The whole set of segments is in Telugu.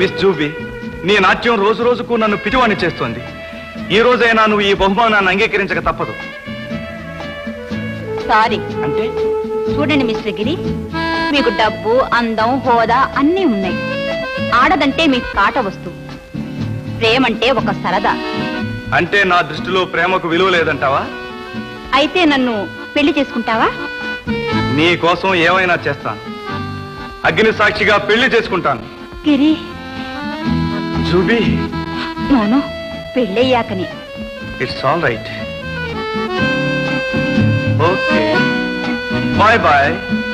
మిస్ జూబీ నీ నాట్యం రోజు రోజుకు నన్ను పిటివాణి చేస్తోంది ఈ రోజైనా నువ్వు ఈ బహుమానాన్ని అంగీకరించక తప్పదు సారీ అంటే చూడండి మిస్టర్ గిరి మీకు డబ్బు అందం హోదా అన్నీ ఉన్నాయి ఆడదంటే మీకు కాట వస్తువు ప్రేమంటే ఒక సరదా అంటే నా దృష్టిలో ప్రేమకు విలువ లేదంటావా అయితే నన్ను పెళ్లి చేసుకుంటావా నీ కోసం ఏమైనా చేస్తాను అగ్ని సాక్షిగా పెళ్లి చేసుకుంటాను గిరి జూబీ నోను పెళ్ళయ్యాకని it's all right okay bye bye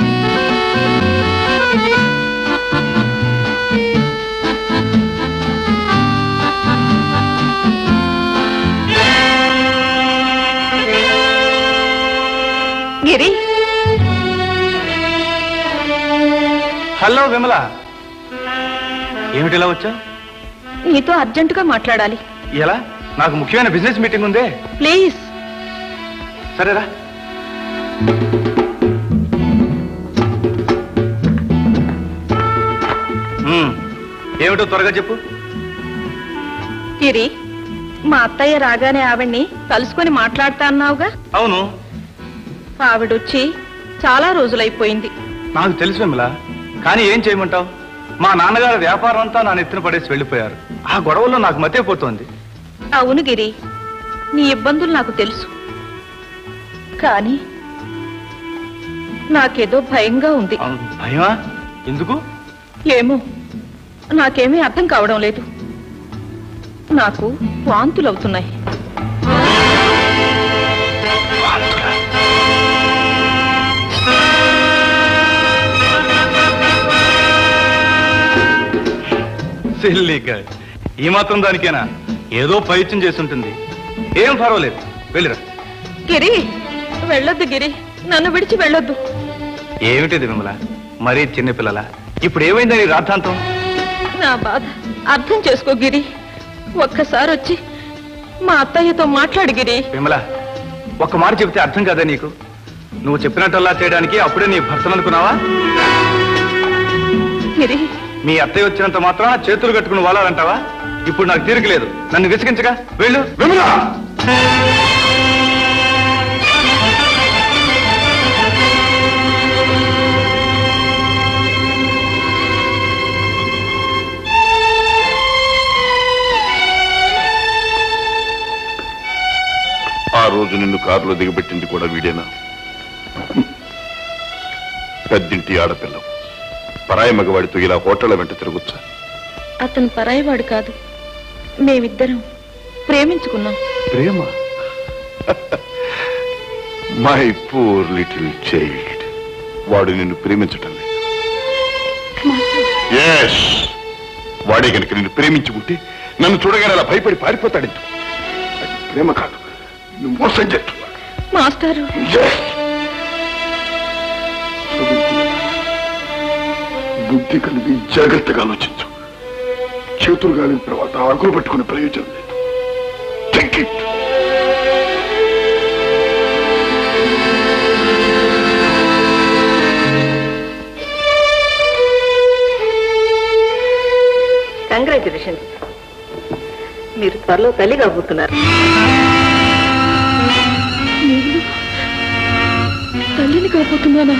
Giri hello Vimala ఏమిటి ఇలా వచ్చా నీతో అర్జెంటుగా మాట్లాడాలి ఎలా నాకు ముఖ్యమైన బిజినెస్ మీటింగ్ ఉందే ప్లీజ్ సరేరా మ్మ్. ఏమిటో త్వరగా చెప్పు గిరి మా అత్తయ్య రాగానే ఆవిడ్ని కలుసుకొని మాట్లాడతా అన్నావుగా అవును ఆవిడొచ్చి చాలా రోజులైపోయింది నాకు తెలుసు విమల కానీ ఏం చేయమంటావు మా నాన్నగారి వ్యాపారం అంతా నా నెత్తిన పడేసి వెళ్ళిపోయారు ఆ గొడవల్లో నాకు మతే పోతోంది అవును గిరి నీ ఇబ్బందులు నాకు తెలుసు కానీ నాకేదో భయంగా ఉంది అవును, భయమా ఎందుకు ఏమో నాకేమీ అర్థం కావడం లేదు నాకు వాంతులవుతున్నాయి సిల్లీ గర్ల్. ఈ మాత్రం దానికేనా ఏదో పైత్యం చేసి ఉంటుంది ఏం పర్వాలేదు వెళ్ళిరా గిరి వెళ్ళొద్దు గిరి నన్ను విడిచి వెళ్ళొద్దు ఏమిటిది విమల మరీ చిన్నపిల్లల ఇప్పుడు ఏమైందని రాద్ధాంతం నా బాధ అర్థం చేసుకో గిరి ఒక్కసారి వచ్చి మా అత్తయ్యతో మాట్లాడు గిరి విమల ఒక్క మాట చెబితే అర్థం కదా నీకు నువ్వు చెప్పినట్టల్లా చేయడానికి అప్పుడే నీ భర్తను అనుకున్నావా గిరి మీ అత్తయ్య వచ్చినంత మాత్రాన చేతులు కట్టుకుని వాలాలంటావా ఇప్పుడు నాకు తీరిక లేదు నన్ను విసిగించగా వెళ్ళు విమల ఆ రోజు నిన్ను కారులో దిగబెట్టింది కూడా వీడేనా పెద్దింటి ఆడపిల్ల పరాయి మగవాడితో ఇలా హోటళ్ల వెంట తిరగొచ్చా అతను పరాయివాడు కాదు మేమిద్దరం ప్రేమించుకున్నాం ప్రేమ మై పూర్ లిటిల్ చైల్డ్ వాడు నిన్ను ప్రేమించటం లేదు Yes. వాడే కనుక నిన్ను ప్రేమించి ఉంటే నన్ను చూడగానే అలా భయపడి పారిపోతాడు అది ప్రేమ కాదు నువ్వు మోసం చేస్తున్నాడు మాస్టారు Yes. బుద్ధి కలిగి జాగ్రత్తగా ఆలోచించు చేతులు గాలిన తర్వాత ఆకులు పట్టుకునే ప్రయోజనం లేదు Take it. కంగ్రాచులేషన్స్ మీరు త్వరలో తల్లి కాబోతున్నారు తల్లిని కాబోతున్నానా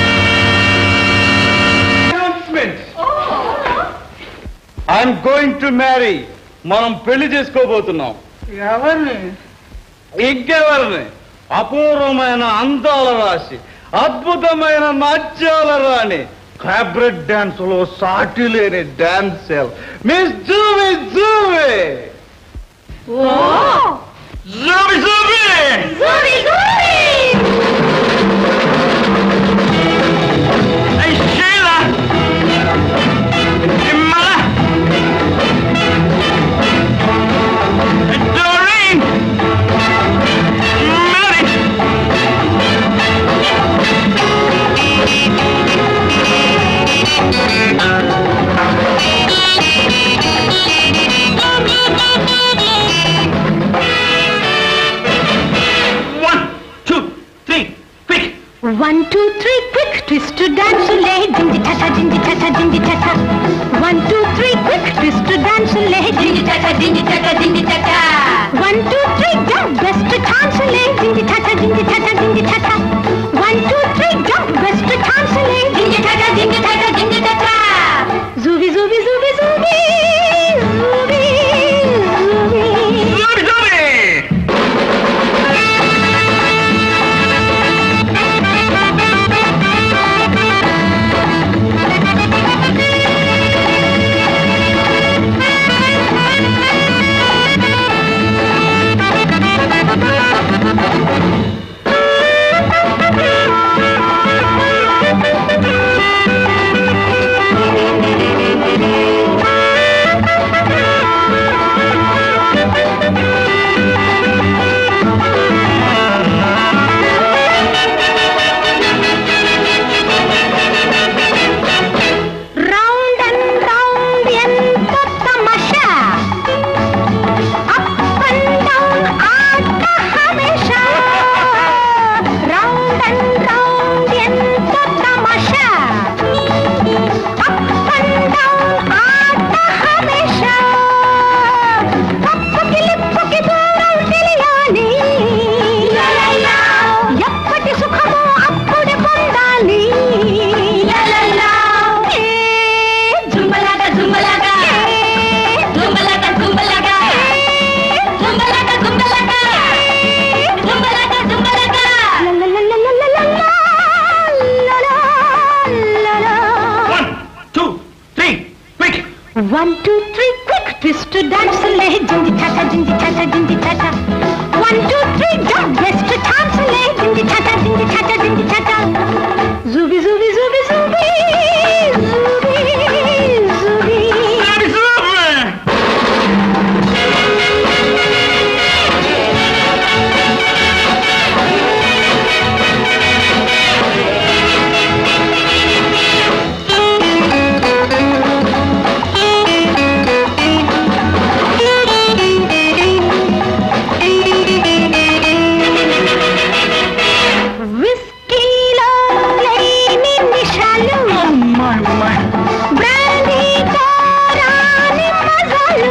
ఐఎమ్ గోయింగ్ టు మ్యారీ మనం పెళ్లి చేసుకోబోతున్నాం ఎవరిని ఇంకెవరిని అపూర్వమైన అందాల రాశి అద్భుతమైన నాట్యాల రాణి క్యాబ్రెట్ డాన్స్ లో సాటి లేని డాన్స్ మిస్ జూవి జూవి జూవి జూవి Hey, Sheila! Imala! Doreen! Mary! One, two, One, two, three, quick twist to dance le jinji chata jinji chata jinji chata. One, two, three, jump yes to dance le jinji chata jinji chata jinji chata. Zooby zooby zooby zooby zooby zooby. విస్కీలో లేని నిషాలు బ్రాండీతో రాని మజాలు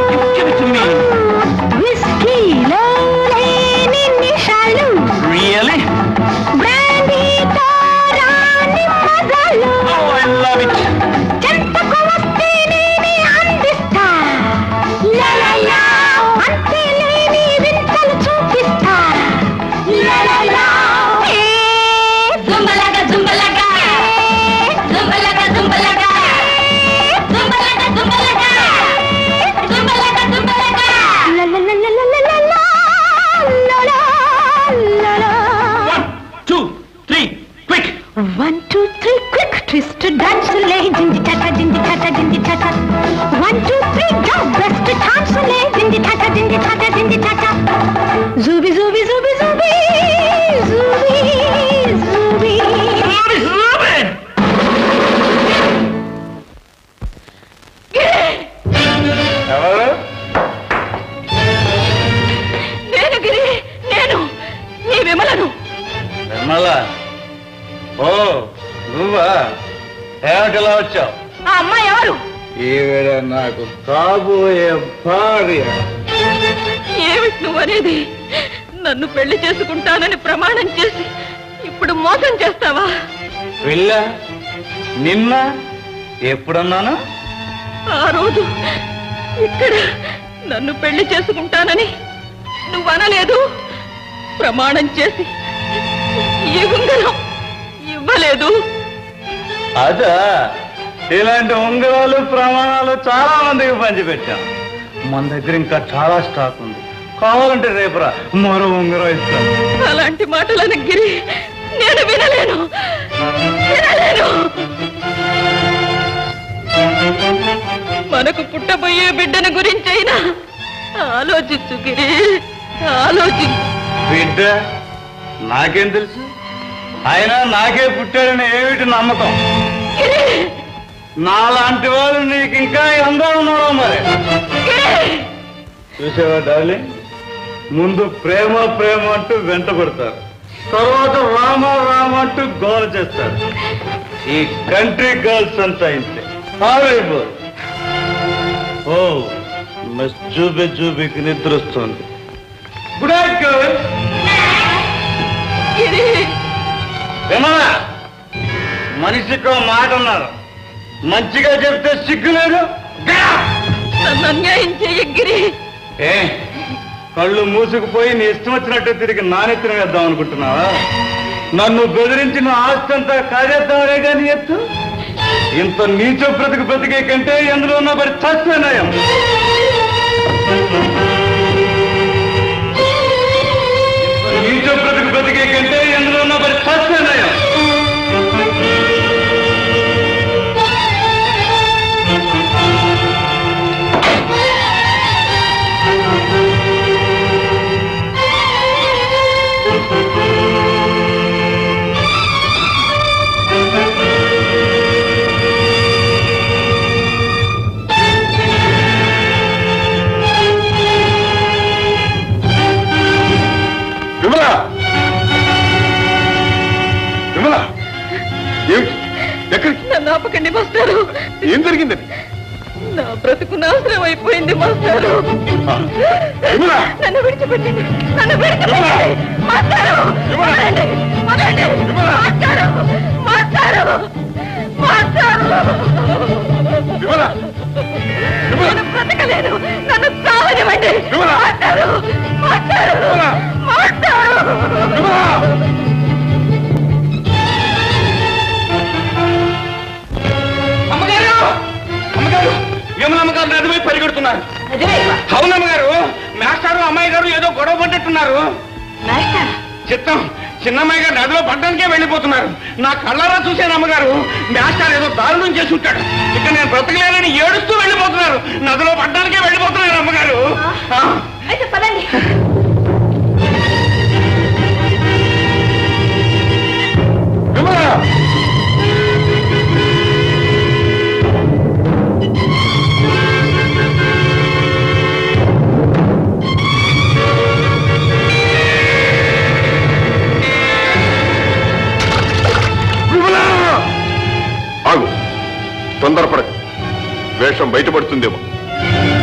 విస్కీలో లేని నిషాలు రియలీ బ్రాండీతో రాని మజాలు ఐ లవ్ ఇట్ చెంతకు వస్తే నేనే అందిస్తా లా లా లా అంతే లేని వింతలు చూపిస్తా లా లా లా ఏ జుంబలగా జుంబలగా జుంబలగా జుంబలగా జుంబలగా జుంబలగా జుంబలగా జుంబలగా లా లా లా లా లా లా లా లా లా లా two three quick One, two, three, quick twist to dance le jinji chata jinji chata jinji chata. One, two, three, go best to dance le jinji chata jinji chata jinji chata. Zooby zooby zooby zooby zooby zooby. ఎవరు నేను గిరి నేను నీ విమలను నిర్మల ఓ నువ్వా ఏమిటిలా వచ్చావు ఆ అమ్మాయి ఎవరు ఈవిడ నాకు కాబోయే భార్య ఏమిటి నువ్వు అనేది నన్ను పెళ్లి చేసుకుంటానని ప్రమాణం చేసి ఇప్పుడు మోసం చేస్తావా వెళ్ళ నిన్న ఎప్పుడన్నాను ఆ రోజు ఇక్కడ నన్ను పెళ్లి చేసుకుంటానని నువ్వు అనలేదు ప్రమాణం చేసి ఈ ఉంగరం ఇవ్వలేదు అదా ఇలాంటి ఉంగరాలు ప్రమాణాలు చాలా మందికి పంచిపెట్టాం మన దగ్గర ఇంకా చాలా స్టాక్ ఉంది కావాలంటే రేపురా మరో ఉంగరం ఇస్తాను అలాంటి మాటలను గిరి నేను వినలేను వినలేను మనకు పుట్టబోయే బిడ్డను గురించైనా ఆలోచించు గిరి ఆలోచించు బిడ్డ నాకేం తెలుసు అయినా నాకే పుట్టాడని ఏమిటి నమ్మకం గిరి నాలాంటి వాళ్ళు నీకు ఇంకా అందరూ ఉన్నారో మరి గిరి చూసావా డార్లింగ్ ముందు ప్రేమ ప్రేమ అంటూ వెంట పడతారు తర్వాత రామ రామ అంటూ గోల చేస్తారు ఈ కంట్రీ గర్ల్స్ అంతా ఇంతే హారబుల్ ఓ మస్ చూపి చూపికి నిద్ర వస్తుంది good night girls Giri Vimala మనిషికో మాట అన్నారు మంచిగా చెప్తే సిగ్గు లేదు నన్ను అన్యాయం చెయ్య గిరి ఏ కళ్ళు మూసుకుపోయి నీ ఇష్టం వచ్చినట్టు తిరిగి నానెత్తిన వేద్దాం అనుకుంటున్నావా నన్ను బెదిరించి నా ఆస్తి అంతా కాజేద్దామనే కానీ ఎత్తు ఇంత నీచ బ్రతుకు బ్రతికే కంటే ఎందులో ఉన్న మరి చస్తే నయం ఇంత నీచ బ్రతుకు బ్రతికే కంటే ఎందులో ఉన్న మరి చస్తే నయం విమల విమల ఏమిటి ఎక్కడికి నన్ను ఆపకండి మాస్టారు ఏం జరిగిందని నా బ్రతుకు నాశనం అయిపోయింది మాస్టారు విమల నన్ను విడిచిపెట్టండి నన్ను విడిచిపెట్టండి మాస్టారు వదలండి, వదలండి. మాస్టారు మాస్టారు మాస్టారు విమల విమల నేను బ్రతకలేను నన్ను చావనివ్వండి విమల! మాస్టారు మాస్టారు విమల! మాస్టారు విమల అమ్మగారు అమ్మగారు విమలమ్మ వెళ్ళిపోతున్నారు అవునమ్మ గారు మాస్టారు అమ్మాయి గారు ఏదో గొడవ పడ్డట్టున్నారు చిత్తం చిన్నమ్మాయి గారు నదిలో పడ్డానికే వెళ్ళిపోతున్నారు నా కళ్ళారా చూశాను అమ్మగారు మాస్టర్ ఏదో దారుణం చేసి ఉంటాడు ఇక నేను బ్రతకలేనని ఏడుస్తూ వెళ్ళిపోతున్నారు నదిలో పడ్డానికే వెళ్ళిపోతున్నారు అమ్మగారు ఆ. అయితే పదండి విమలా! విమలా! ఆగు తొందరపడకు వేషం బయటపడుతుందేమో